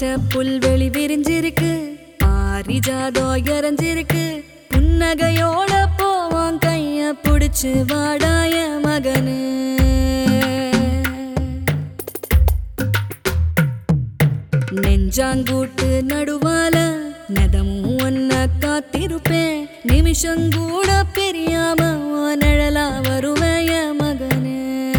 பச்சை புல்வெளி விரிஞ்சிருக்கு பாரிஜாதம் இறஞ்சிருக்கு புன்னகையோட போவான் கைய புடிச்சு வாடாய மகனு நெஞ்சாங்கூட்டு நடுவால நதமும் ஒன்ன காத்திருப்பேன் நிமிஷங்கூட பிரியாம உன் நிழலா வருவேன் என் மகனே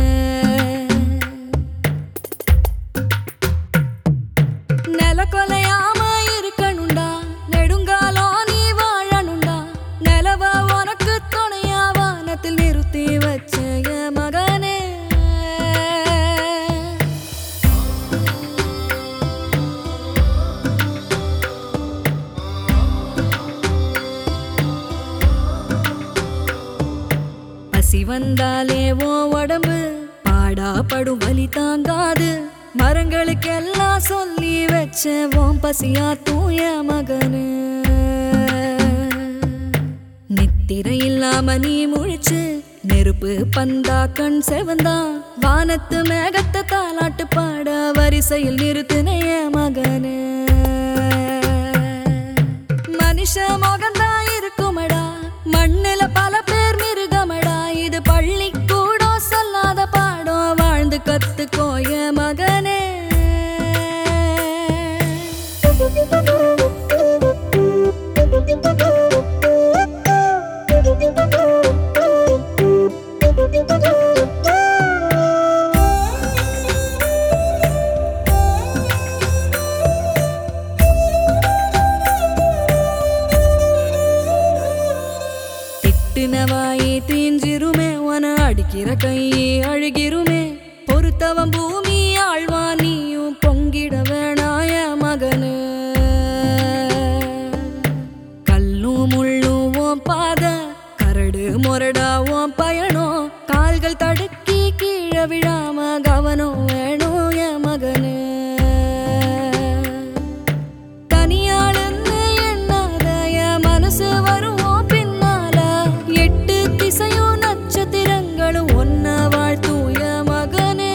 நில கொலையாம இருக்கணுண்டா நெடுங்காலம் நீ வாழணுண்டா நிலவ உனக்கு துணையா வானத்தில் நிறுத்தி வச்ச என் மகனே பசி வந்தாலே ஓ உடம்பு பாடா படும் வலி தாங்காது மரங்களுக்கெல்லாம் சொல்லி வச்ச ஓம் பசியா தூய மகனு நித்திரை இல்லாம நீ முழிச்சு நெருப்பு பந்தா கண் செவந்தா வானத்து மேகத்தை தாலாட்டு பாட வரிசையில் நிறுத்தினைய மகனு மனுஷ முகந்தா இருக்குமடா மண்ணுல பல பேர் மிருகமடா இது பள்ளி கூட சொல்லாத பாடம் வாழ்ந்து கத்துக்கோய மகனே திட்டுனவாயே தீஞ்சிருமே உன அடிக்கிற கையே அழுகிருமே பொறுத்தவன் பூமி ஆழ்வா நீயும் பொங்கிட வேணாய மகனு கல்லும் முள்ளும் உன் பாத கரடு முரடா உன் பயணம் கால்கள் தடுக்கி கீழே விழாம கவனம் வேணும் என் மகனு தனியாளுன்னு எண்ணாத என் மனசு வருவோம் பின்னால எட்டு திசையும் நட்சத்திரங்களும் ஒன்ன வாழ்த்தூய மகனே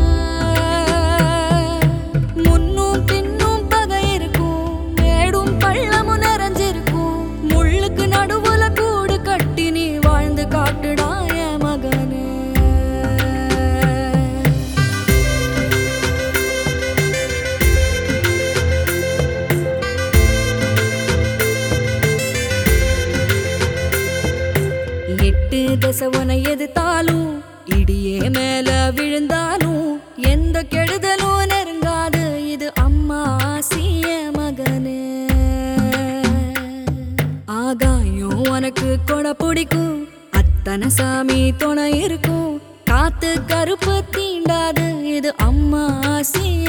முன்னும் பின்னும் பகை இருக்கும் மேடும் பள்ளமும் நிறைஞ்சிருக்கும் முள்ளுக்கு நடுவுல கூடு கட்டி நீ வாழ்ந்து காட்டுடா என் மகனே எட்டு தசை உன எதிர்த்தாலும் இடியே மேல விழுந்தாலும் எந்த கெடுதலும் நெருங்காது இது அம்மா ஆசிய மகனே ஆகாயம் உனக்கு கொடை பிடிக்கும் அத்தனை சாமி துணை இருக்கும் காத்து கருப்பு தீண்டாது இது அம்மா ஆசிய